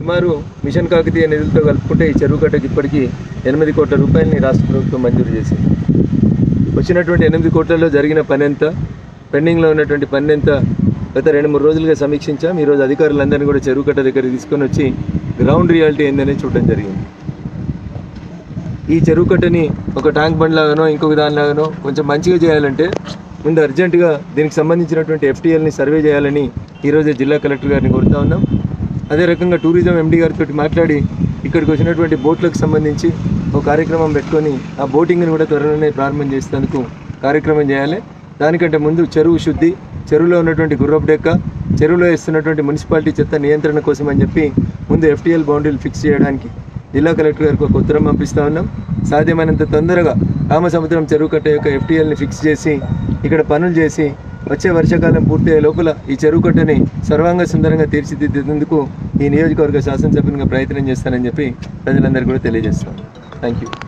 సుమారు మిషన్ కాకతీయ నిధులతో కలుపుకుంటే ఈ చెరువు కట్టకి ఇప్పటికీ ఎనిమిది కోట్ల రూపాయలని రాష్ట్ర ప్రభుత్వం మంజూరు చేసింది వచ్చినటువంటి ఎనిమిది కోట్లలో జరిగిన పని ఎంత పెండింగ్లో ఉన్నటువంటి పని ఎంత గత రెండు మూడు రోజులుగా సమీక్షించాం ఈరోజు అధికారులందరినీ కూడా చెరువు కట్ట దగ్గరికి తీసుకొని వచ్చి గ్రౌండ్ రియాలిటీ ఏందనేది చూడడం జరిగింది ఈ చెరువు కట్టని ఒక ట్యాంక్ బండ్ లాగానో ఇంకొక దానిలాగానో కొంచెం మంచిగా చేయాలంటే ముందు అర్జెంటుగా దీనికి సంబంధించినటువంటి ఎఫ్టీఎల్ని సర్వే చేయాలని ఈరోజే జిల్లా కలెక్టర్ గారిని కోరుతా ఉన్నాం అదే రకంగా టూరిజం ఎండీ గారితో మాట్లాడి ఇక్కడికి వచ్చినటువంటి బోట్లకు సంబంధించి ఒక కార్యక్రమం పెట్టుకొని ఆ బోటింగ్ని కూడా త్వరలోనే ప్రారంభం చేసేందుకు కార్యక్రమం చేయాలి దానికంటే ముందు చెరువు శుద్ధి చెరువులో ఉన్నటువంటి గుర్రపు డెక్క చెరువులో వేస్తున్నటువంటి మున్సిపాలిటీ చెత్త నియంత్రణ కోసం అని చెప్పి ముందు ఎఫ్టీఎల్ బౌండరీలు ఫిక్స్ చేయడానికి జిల్లా కలెక్టర్ గారికి ఒక ఉత్తరం పంపిస్తా ఉన్నాం సాధ్యమైనంత తొందరగా రామసముద్రం చెరువు కట్ట యొక్క ఎఫ్టీఎల్ని ఫిక్స్ చేసి ఇక్కడ పనులు చేసి వచ్చే వర్షాకాలం పూర్తయ్యే లోపల ఈ చెరువు కట్టని సర్వాంగ సుందరంగా తీర్చిదిద్దేందుకు ఈ నియోజకవర్గ శాసనసభ్యునిగా ప్రయత్నం చేస్తానని చెప్పి ప్రజలందరికీ కూడా తెలియజేస్తాను థ్యాంక్ యూ